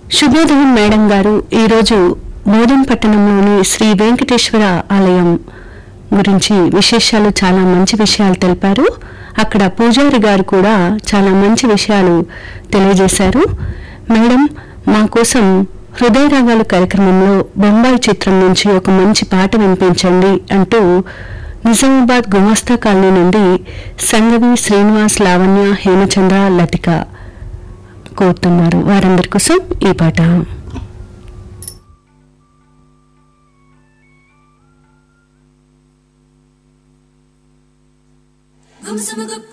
శుభోదయం మేడం గారు ఈరోజు మోదం పట్టణంలోని శ్రీ వెంకటేశ్వర ఆలయం గురించి విశేషాలు చాలా మంచి విషయాలు తెలిపారు అక్కడ పూజారి గారు కూడా చాలా మంచి విషయాలు తెలియజేశారు మేడం మా కోసం హృదయ రాగాలు కార్యక్రమంలో బొంబాయి చిత్రం నుంచి ఒక మంచి పాట వినిపించండి అంటూ నిజామాబాద్ గుమస్తా కాలనీ నుండి సంగవి శ్రీనివాస్ లావణ్య హేమచంద్ర లతిక కోరుతున్నారు వారందరి కోసం ఈ పాట Gum summa gup